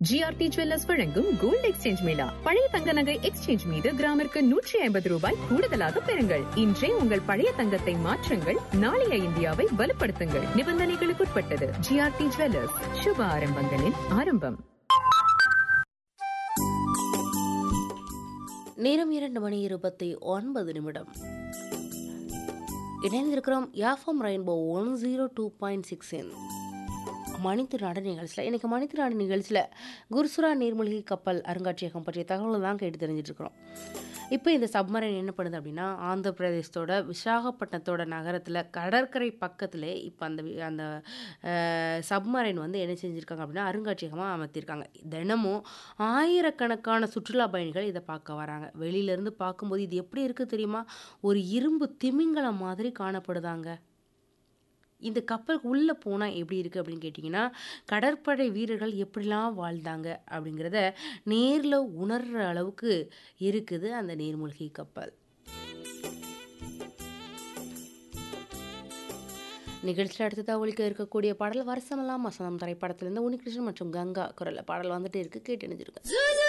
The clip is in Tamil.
ஜிஆர்டி ஜுவல்லர்ஸ் வழங்கும் கோல்ட் எக்ஸ்சேஞ்ச் மேளா பழைய தங்க நகை எக்ஸ்சேஞ்ச் மீது கிராமிற்கு நூற்றி ஐம்பது ரூபாய் கூடுதலாக பெறுங்கள் இன்றே உங்கள் பழைய தங்கத்தை மாற்றுங்கள் நாளைய இந்தியாவை வலுப்படுத்துங்கள் நிபந்தனைகளுக்குட்பட்டது ஜிஆர்டி ஜுவல்லர்ஸ் சுப ஆரம்பங்களின் ஆரம்பம் நேரம் இரண்டு மணி இருபத்தி ஒன்பது நிமிடம் இணைந்திருக்கிறோம் யாஃபம் rainbow one zero two point சிக்ஸின் மணித்திருநாடு நிகழ்ச்சியில் இன்றைக்கி மணித்திருநாடு நிகழ்ச்சியில் குர்சுரா நீர்மூழ்கி கப்பல் அருங்காட்சியகம் பற்றிய தகவல் தான் கேட்டு தெரிஞ்சுட்டு இருக்கிறோம் இப்போ இந்த சப்மரைன் என்ன பண்ணுது அப்படின்னா ஆந்திர பிரதேசத்தோட விசாகப்பட்டினத்தோட நகரத்தில் கடற்கரை பக்கத்திலே இப்போ அந்த வி- அந்த சப்மரைன் வந்து என்ன செஞ்சுருக்காங்க அப்படின்னா அருங்காட்சியகமாக அமைத்திருக்காங்க தினமும் ஆயிரக்கணக்கான சுற்றுலா பயணிகள் இதை பார்க்க வராங்க வெளியிலேருந்து பார்க்கும்போது இது எப்படி இருக்குது தெரியுமா ஒரு இரும்பு திமிங்கலம் மாதிரி காணப்படுதாங்க இந்த கப்பலுக்கு உள்ளே போனால் எப்படி இருக்குது அப்படின்னு கேட்டிங்கன்னா கடற்படை வீரர்கள் எப்படிலாம் வாழ்ந்தாங்க அப்படிங்கிறத நேரில் உணர்கிற அளவுக்கு இருக்குது அந்த நீர்மூழ்கி கப்பல் நிகழ்ச்சியில் அடுத்ததாக ஒழிக்க இருக்கக்கூடிய பாடல் வருஷமெல்லாம் வசனம் திரைப்படத்திலிருந்து உனிகிருஷ்ணன் மற்றும் கங்கா குரலில் பாடல் வந்துட்டு இருக்கு கேட்டு இணைஞ்சிருக்க